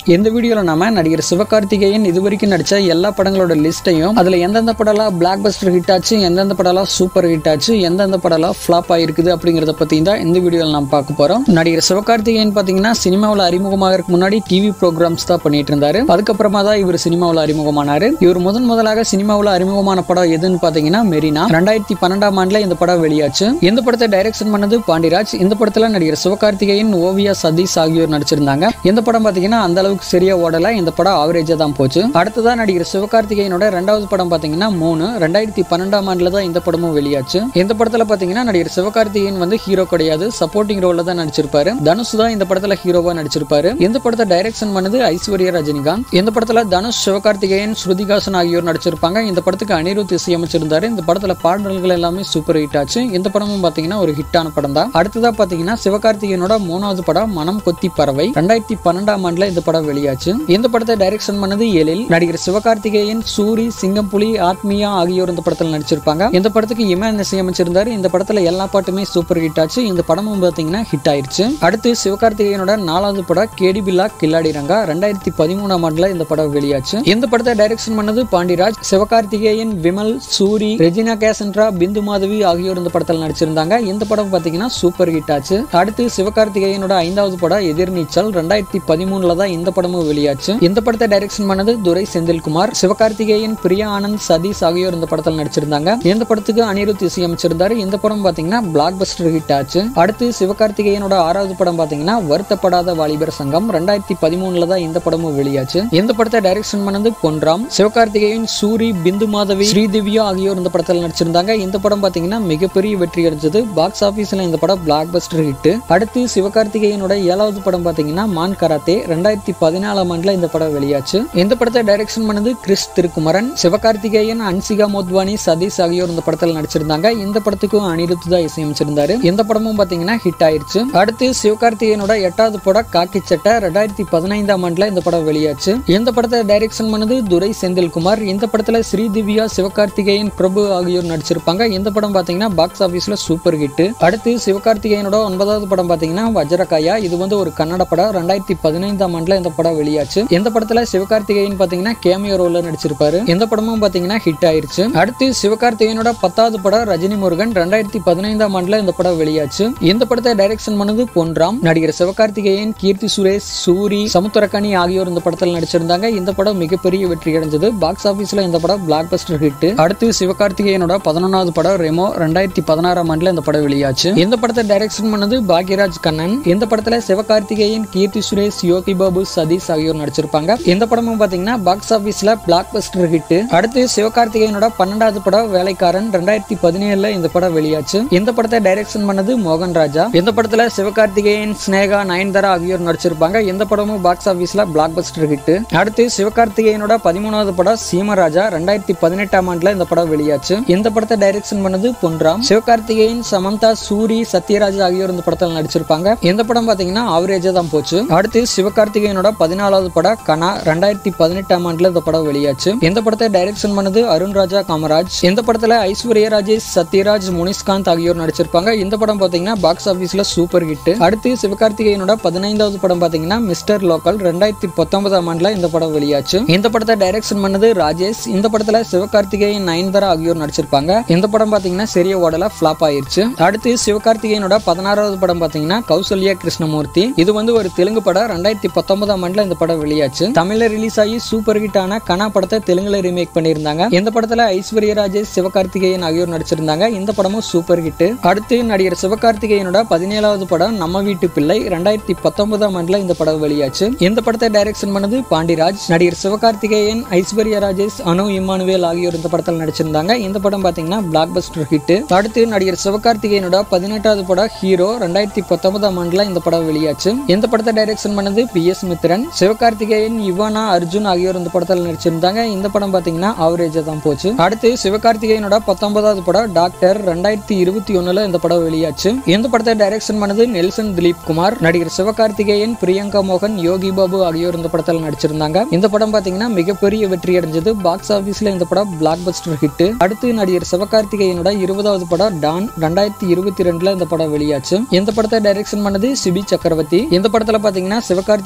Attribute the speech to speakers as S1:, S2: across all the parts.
S1: இந்த வீடியோல நாம நடிகர் சிவகார்த்திகேயன் இதுவரைக்கும் நடிச்ச எல்லா படங்களோட லிஸ்ட்டையும் அதுல எந்தெந்த படம்லாம் பிளாக் பஸ்டர் ஹிட் ஆச்சு எந்தெந்த படம்லாம் சூப்பர் ஹிட் ஆச்சு எந்தெந்த படம்லாம் ஃபிளாப் ஆயிருக்குது அப்படிங்கறத பத்தி தான் இந்த வீடியோல நாம் பார்க்க போறோம் நடிகர் சிவகார்த்திகேயன் பாத்தீங்கன்னா சினிமாவில் அறிமுகமாகறதுக்கு முன்னாடி டிவி ப்ரோக்ராம்ஸ் தான் பண்ணிட்டு இருந்தாரு அதுக்கப்புறமா தான் இவர் சினிமாவில் அறிமுகமானாரு இவர் முதன் முதலாக சினிமாவில் அறிமுகமான படம் எதுன்னு பாத்தீங்கன்னா மெரினா ரெண்டாயிரத்தி பன்னெண்டாம் ஆண்டுல இந்த படம் வெளியாச்சு இந்த படத்தை டைரக்ஷன் பண்ணது பாண்டிராஜ் இந்த படத்துல நடிகர் சிவகார்த்திகேயன் ஓவியா சதீஷ் ஆகியோர் நடிச்சிருந்தாங்க இந்த படம் பாத்தீங்கன்னா அந்த அளவுக்கு சரியா ஓடல இந்த படம் ஆவரேஜா தான் போச்சு அடுத்ததா நடிகர் சிவகார்த்திகேயனோட ரெண்டாவது படம் பாத்தீங்கன்னா மூணு ரெண்டாயிரத்தி பன்னெண்டாம் ஆண்டுல தான் இந்த படமும் வெளியாச்சு இந்த படத்துல பாத்தீங்கன்னா நடிகர் சிவகார்த்திகேயன் வந்து ஹீரோ கிடையாது சப்போர்ட்டிங் ரோல்ல தான் நடிச்சிருப்பாரு தனுஷ் தான் இந்த படத்துல ஹீரோவா நடிச்சிருப்பாரு இந்த படத்தை டைரக்ஷன் பண்ணது ஐஸ்வர்யா ரஜினிகாந்த் இந்த படத்துல தனுஷ் சிவகார்த்திகேயன் ஸ்ருதிகாசன் ஆகியோர் நடிச்சிருப்பாங்க இந்த படத்துக்கு அனிருத் இசையமைச்சிருந்தாரு இந்த படத்துல பாடல்கள் எல்லாமே சூப்பர் ஹிட் ஆச்சு இந்த படமும் பாத்தீங்கன்னா ஒரு ஹிட்டான படம் தான் அடுத்ததா பாத்தீங்கன்னா சிவகார்த்திகேயனோட மூணாவது படம் மனம் கொத்தி பறவை ரெண்டாயிரத்தி பன்னெண்டாம் ஆண்டுல இந்த படம் வெளியாச்சு இந்த படத்தை டைரக்ஷன் பண்ணது எழில் நடிகர் சிவகார்த்திகேயன் சூரி சிங்கம்புலி ஆத்மியா ஆகியோர் இந்த படத்துல நடிச்சிருப்பாங்க இந்த படத்துக்கு இமான் இசையமைச்சிருந்தாரு இந்த படத்துல எல்லா பாட்டுமே சூப்பர் ஹிட் ஆச்சு இந்த படமும் பாத்தீங்கன்னா ஹிட் ஆயிருச்சு அடுத்து சிவகார்த்திகேயனோட நாலாவது படம் கேடி பில்லா கில்லாடி ரங்கா ரெண்டாயிரத்தி பதிமூணாம் ஆண்டுல இந்த படம் வெளியாச்சு இந்த படத்தை டைரக்ஷன் பண்ணது பாண்டிராஜ் சிவகார்த்திகேயன் விமல் சூரி ரெஜினா கேசன்ட்ரா பிந்து மாதவி ஆகியோர் இந்த படத்தில் நடிச்சிருந்தாங்க இந்த படம் பாத்தீங்கன்னா சூப்பர் ஹிட் ஆச்சு அடுத்து சிவகார்த்திகேயனோட ஐந்தாவது படம் எதிர்நீச்சல் ரெண்டாயிரத்தி பதிமூணுல தான் இந்த படமும் வெளியாச்சு இந்த படத்தை டைரக்ஷன் பண்ணது துரை செந்தில்குமார் சிவகார்த்திகேயன் பிரியா ஆனந்த் சதீஷ் ஆகியோர் இந்த படத்தில் நடிச்சிருந்தாங்க இந்த படத்துக்கு அனிருத் இசையமைச்சிருந்தாரு இந்த படம் பாத்தீங்கன்னா பிளாக் பஸ்டர் ஹிட் ஆச்சு அடுத்து சிவகார்த்திகேயனோட ஆறாவது படம் பாத்தீங்கன்னா வருத்தப்படாத வாலிபர் சங்கம் ரெண்டாயிரத்தி பதிமூணுல தான் இந்த படமும் வெளியாச்சு இந்த படத்தை டைரக்ஷன் பண்ணது பொன்ராம் சிவகார்த்திகேயன் சூரி பிந்து மாதவி ஸ்ரீதிவ்யா ஆகியோர் இந்த படத்தில் நடிச்சிருந்தாங்க இந்த படம் பாத்தீங்கன்னா மிகப்பெரிய வெற்றி அடைஞ்சது பாக்ஸ் ஆபீஸ்ல இந்த படம் பிளாக் பஸ்டர் ஹிட் அடுத்து சிவகார்த்திகேயனோட ஏழாவது படம் பாத்தீங்கன்னா மான் கராத்தே ரெண்டாயிரத்தி பதினாலாம் ஆண்டுல இந்த படம் வெளியாச்சு இந்த படத்தை டைரக்ஷன் பண்ணது கிறிஸ் திருக்குமரன் சிவகார்த்திகேயன் அன்சிகா மோத்வானி சதீஷ் ஆகியோர் இந்த படத்தில் நடிச்சிருந்தாங்க இந்த படத்துக்கும் அனிருத் தான் இசையமைச்சிருந்தாரு இந்த படமும் பாத்தீங்கன்னா ஹிட் ஆயிருச்சு அடுத்து சிவகார்த்திகேயனோட எட்டாவது படம் காக்கி சட்டை ரெண்டாயிரத்தி பதினைந்தாம் ஆண்டுல இந்த படம் வெளியாச்சு இந்த படத்தை டைரக்ஷன் பண்ணது துரை செந்தில்குமார் இந்த படத்துல ஸ்ரீதிவ்யா சிவகார்த்திகேயன் பிரபு ஆகியோர் நடிச்சிருப்பாங்க இந்த படம் பாத்தீங்கன்னா பாக்ஸ் ஆபீஸ்ல சூப்பர் ஹிட் அடுத்து சிவகார்த்திகேயனோட ஒன்பதாவது படம் பாத்தீங்கன்னா வஜ்ரகாயா இது வந்து ஒரு கன்னட படம் ரெண்டாயிரத்தி பதினைந்தாம் ஆண்டுல இந்த படம் வெளியாச்சு இந்த படத்துல சிவகார்த்திகேயன் பாத்தீங்கன்னா கேமியோ ரோல்ல நடிச்சிருப்பாரு இந்த படமும் பாத்தீங்கன்னா ஹிட் ஆயிருச்சு அடுத்து சிவகார்த்திகேயனோட பத்தாவது படம் ரஜினி முருகன் ரெண்டாயிரத்தி பதினைந்தாம் ஆண்டுல இந்த படம் வெளியாச்சு இந்த படத்தை டைரக்ஷன் பண்ணது பொன்ராம் நடிகர் சிவகார்த்திகேயன் கீர்த்தி சுரேஷ் சூரி சமுத்திரக்கனி ஆகியோர் இந்த படத்தில் நடிச்சிருந்தாங்க இந்த படம் மிகப்பெரிய வெற்றி அடைஞ்சது பாக்ஸ் ஆபீஸ்ல இந்த படம் பிளாக் பஸ்டர் ஹிட் அடுத்து சிவகார்த்திகேயனோட பதினொன்னாவது படம் ரெமோ ரெண்டாயிரத்தி பதினாறாம் ஆண்டுல இந்த படம் வெளியாச்சு இந்த படத்தை டைரக்ஷன் பண்ணது பாக்யராஜ் கண்ணன் இந்த படத்துல சிவகார்த்திகேயன் கீர்த்தி சுரேஷ் யோகி பாபு சதீஷ் ஆகியோர் நடிச்சிருப்பாங்க இந்த படமும் பாத்தீங்கன்னா பாக்ஸ் ஆபீஸ்ல பிளாக் பஸ்டர் ஹிட் அடுத்து சிவகார்த்திகேயனோட பன்னெண்டாவது படம் வேலைக்காரன் ரெண்டாயிரத்தி பதினேழுல இந்த படம் வெளியாச்சு இந்த படத்தை டைரக்ஷன் பண்ணது மோகன் ராஜா இந்த படத்துல சிவகார்த்திகேயன் ஸ்னேகா நயன்தாரா ஆகியோர் நடிச்சிருப்பாங்க இந்த படமும் பாக்ஸ் ஆபீஸ்ல பிளாக் பஸ்டர் ஹிட் அடுத்து சிவகார்த்திகேயனோட பதிமூணாவது படம் சீமராஜா ரெண்டாயிரத்தி பதினெட்டாம் ஆண்டுல இந்த படம் வெளியாச்சு இந்த படத்தை டைரக்ஷன் பண்ணது பொன்ராம் சிவகார்த்திகேயன் சமந்தா சூரி சத்யராஜ் ஆகியோர் இந்த படத்தில் நடிச்சிருப்பாங்க இந்த படம் பாத்தீங்கன்னா ஆவரேஜா தான் போச்சு அடுத்து சிவகார்த்திகேயனோட பதினாலாவது படம் கனா ரெண்டாயிரத்தி பதினெட்டாம் ஆண்டுல இந்த படம் வெளியாச்சு இந்த படத்தை டைரக்ஷன் பண்ணது அருண் ராஜா காமராஜ் இந்த படத்துல ஐஸ்வர்யா ராஜேஷ் சத்யராஜ் முனிஷ்காந்த் ஆகியோர் நடிச்சிருப்பாங்க இந்த படம் பாத்தீங்கன்னா பாக்ஸ் ஆபீஸ்ல சூப்பர் ஹிட் அடுத்து சிவகார்த்திகேயனோட பதினைந்தாவது படம் பாத்தீங்கன்னா மிஸ்டர் லோக்கல் ரெண்டாயிரத்தி பத்தொன்பதாம் ஆண்டுல இந்த படம் வெளியாச்சு இந்த படத்தை டைரக்ஷன் பண்ணது ராஜேஷ் இந்த படத்துல சிவகார்த்திகேயன் நயன்தாரா ஆகியோர் நடிச்சிருப்பாங்க இந்த படம் பாத்தீங்கன்னா சரிய ஓடல ஃபிளாப் ஆயிருச்சு அடுத்து சிவகார்த்திகேயனோட பதினாறாவது படம் பாத்தீங்கன்னா கௌசல்யா கிருஷ்ணமூர்த்தி இது வந்து ஒரு தெலுங்கு படம் ரெண்டாயிரத்தி பத்தொன்பதாம் ஆண்டுல இந்த படம் வெளியாச்சு தமிழ்ல ரிலீஸ் ஆகி சூப்பர் ஹிட் ஆன கனா படத்தை தெலுங்குல ரீமேக் பண்ணியிருந்தாங்க இந்த படத்துல ஐஸ்வர்யா ராஜேஷ் சிவகார்த்திகேயன் ஆகியோர் நடிச்சிருந்தாங்க இந்த படமும் சூப்பர் ஹிட் அடுத்து நடிகர் சிவகார்த்திகேயனோட பதினேழாவது படம் நம்ம வீட்டு பிள்ளை ரெண்டாயிரத்தி பத்தொன்பதாம் ஆண்டுல இந்த படம் வெளியாச்சு இந்த படத்தை டைரக்ஷன் பண்ணது பாண்டிராஜ் நடிகர் சிவகார்த்திகேயன் ஐஸ்வர்யா ராஜேஷ் அனு இம்மானுவேல் ஆகியோர் இந்த படத்தில் நடிச்சிருந்தாங்க இந்த படம் பாத்தீங்கன்னா பிளாக் பஸ்டர் ஹிட் அடுத்து நடிகர் சிவகார்த்திகேயனோட பதினெட்டாவது படம் ஹீரோ ரெண்டாயிரத்தி பத்தொன்பதாம் ஆண்டுல இந்த படம் வெளியாச்சு இந்த படத்தை டைரக்ஷன் பண்ணது பி எஸ் மித்ரன் சிவகார்த்திகேயன் இவானா அர்ஜுன் ஆகியோர் இந்த படத்தில் நடிச்சிருந்தாங்க இந்த படம் பாத்தீங்கன்னா ஆவரேஜா தான் போச்சு அடுத்து சிவகார்த்திகேயனோட பத்தொன்பதாவது படம் டாக்டர் ரெண்டாயிரத்தி இருபத்தி ஒண்ணுல இந்த படம் வெளியாச்சு இந்த படத்தை டைரக்ஷன் பண்ணது நெல்சன் திலீப் குமார் நடிகர் சிவகார்த்திகேயன் பிரியங்கா மோகன் யோகி பாபு ஆகியோர் இந்த படத்தில் நடிச்சிருந்தாங்க இந்த படம் பாத்தீங்கன்னா மிகப்பெரிய வெற்றி அடைஞ்சது பாக்ஸ் ஆபீஸ்ல இந்த படம் பிளாக் பஸ்டர் ஹிட் அடுத்து நடிகர் சிவகார்த்திகேயனோட இருபதாவது படம் டான் ரெண்டாயிரத்தி இருபத்தி ரெண்டுல இந்த படம் வெளியாச்சு இந்த படத்தை டைரக்ஷன் பண்ணது சிபி சக்கரவர்த்தி இந்த படத்துல பாத்தீங்கன்னா சிவகார்த்திகேயன்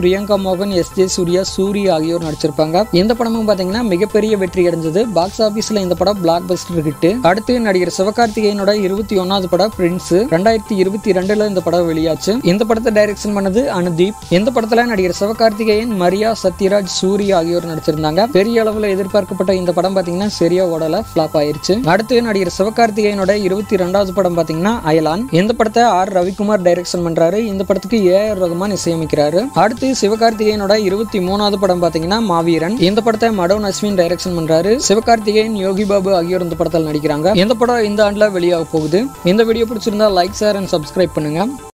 S1: பிரியங்கா மோகன் எஸ் ஜே சூர்யா சூரி ஆகியோர் நடிச்சிருப்பாங்க இந்த படமும் பாத்தீங்கன்னா மிகப்பெரிய வெற்றி அடைஞ்சது பாக்ஸ் ஆபீஸ்ல இந்த படம் பிளாக் பஸ்டர் ஹிட் அடுத்து நடிகர் சிவகார்த்திகேயனோட இருபத்தி ஒன்னாவது படம் பிரின்ஸ் ரெண்டாயிரத்தி இருபத்தி ரெண்டுல இந்த படம் வெளியாச்சு இந்த படத்தை டைரக்ஷன் பண்ணது அனுதீப் இந்த படத்துல நடிகர் சிவகார்த்திகேயன் மரியா சத்யராஜ் சூரி ஆகியோர் நடிச்சிருந்தாங்க பெரிய அளவுல எதிர்பார்க்கப்பட்ட இந்த படம் பாத்தீங்கன்னா சரியா ஓடல ஃபிளாப் ஆயிருச்சு அடுத்து நடிகர் சிவகார்த்திகேயனோட இருபத்தி ரெண்டாவது படம் பாத்தீங்கன்னா அயலான் இந்த படத்தை ஆர் ரவிக்குமார் டைரக்ஷன் பண்றாரு இந்த படத்துக்கு ஏ ஆர் ரகுமான் இசையமைக்கிறாரு அடுத்து சிவகார்த்திகேயனோட இருபத்தி மூணாவது படம் பாத்தீங்கன்னா மாவீரன் இந்த படத்தை மடோன் அஸ்வின் டைரக்ஷன் பண்றாரு சிவகார்த்திகேயன் யோகி பாபு ஆகியோர் இந்த படத்தில் நடிக்கிறாங்க இந்த படம் இந்த ஆண்டுல வெளியாக போகுது இந்த வீடியோ பிடிச்சிருந்தா லைக் ஷேர் அண்ட் சப்ஸ்கிரைப் பண்ணுங்க